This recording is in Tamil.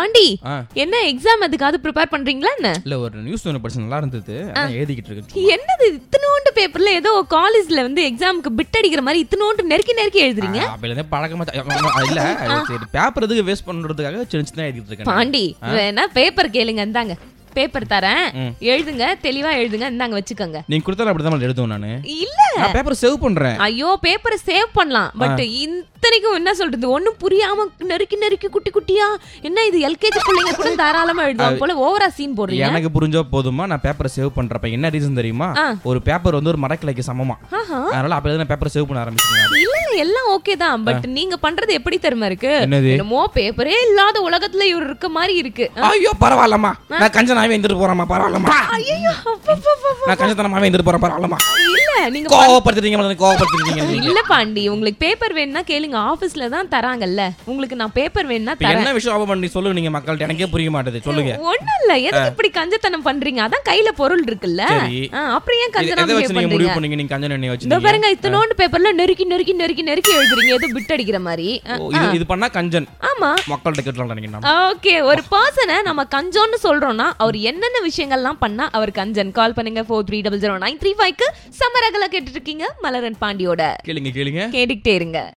பாண்டி ஆ. என்ன எக்ஸாம் அதுக்காவது ப்ரிப்பேர் பண்றீங்களா என்ன இல்ல ஒரு நியூஸ் ஒன்று படிச்சு நல்லா இருந்தது அதான் எழுதிக்கிட்டு இருக்கேன் என்னது இத்தனோண்டு பேப்பர்ல ஏதோ காலேஜ்ல வந்து எக்ஸாமுக்கு பிட் அடிக்கிற மாதிரி இத்தனோண்டு நெருக்கி நெருக்கி எழுதுறீங்க அப்பல இருந்தே பழக்கமா த- அ, இல்ல சரி பேப்பர் எதுக்கு வேஸ்ட் பண்றதுக்காக சின்ன சின்ன எழுதிட்டு இருக்கேன் பாண்டி வேணா பேப்பர் கேளுங்க இந்தாங்க பேப்பர் தரேன் ம். எழுதுங்க தெளிவா எழுதுங்க இந்தாங்க வச்சுக்கோங்க நீங்க கொடுத்தாலும் அப்படிதான் எழுதுவேன் நானு இல்ல நான் பேப்பர் சேவ் பண்றேன் ஐயோ பேப்பரை சேவ் பண்ணலாம் பட் இத்தனைக்கும் என்ன சொல்றது ஒண்ணும் புரியாம நெருக்கி நெருக்கி குட்டி குட்டியா என்ன இது எல்கேஜி பிள்ளைங்க கூட தாராளமா எழுதுவாங்க போல ஓவரா சீன் போடுறீங்க எனக்கு புரிஞ்சா போதுமா நான் பேப்பரை சேவ் பண்றப்ப என்ன ரீசன் தெரியுமா ஆ. ஒரு பேப்பர் வந்து ஒரு மரக்கிளைக்கு சமமா ஆஹா. அதனால அப்ப நான் பேப்பர் சேவ் பண்ண ஆரம்பிச்சிருக்கேன் இல்ல எல்லாம் ஓகே தான் பட் நீங்க பண்றது எப்படி தெரியுமா இருக்கு என்னது? என்னமோ பேப்பரே இல்லாத உலகத்துல இவர் இருக்க மாதிரி இருக்கு ஐயோ பரவாயில்லம்மா நான் கஞ்சனாவே இருந்துட்டு போறேம்மா பரவாயில்லம்மா ஐயோ நான் கஞ்சத்தனமாவே இருந்துட்டு போறேன் பரவாயில்லம்மா இல்ல நீங்க கோவப்படுத்துறீங்க மதனி, கோவப்படுத்துறீங்க நீங்க. இல்ல பாண்டி உங்களுக்கு பேப்பர் வேணும்னா கேளுங்க ஆபீஸ்ல தான் தராங்கல்ல உங்களுக்கு நான் பேப்பர் வேணும்னா இப்ப தரேன் என்ன விஷயம் ஆபம் பண்ணி சொல்லுங்க நீங்க மக்கள்கிட்ட எனக்கே புரிய மாட்டேது சொல்லுங்க ஒண்ணும் இல்ல எதுக்கு இப்படி கஞ்சத்தனம் பண்றீங்க அதான் கையில பொருள் இருக்குல்ல சரி. ஆ, அப்புறம் ஏன் இது- கஞ்சனா எதை வச்சு behave நீங்க முடிவு பண்றீங்க பண்ணீங்க நீங்க கஞ்சன் எண்ணெய் இந்த வச்சு பாருங்க இத்தனோண்டு பேப்பர்ல நெருக்கி நெருக்கி நெருக்கி நெருக்கி எழுதுறீங்க ஏதோ பிட் அடிக்கிற மாதிரி ஆ, இது இது பண்ணா கஞ்சன் ஆமா மக்கள்கிட்ட கேட்டலாம் நினைக்கிறேன் ஓகே ஒரு பர்சனை நம்ம கஞ்சோன்னு சொல்றோம்னா அவர் என்னென்ன விஷயங்கள்லாம் பண்ணா அவர் கஞ்சன் கால் பண்ணுங்க four three double zero nine three ஃபைவ்க்கு சமரகல கேட்டுட்டு இருக்கீங்க மலரன் பாண்டியோட கேளுங்க கேளுங்க கேட்டுக்கிட்டே இருங்க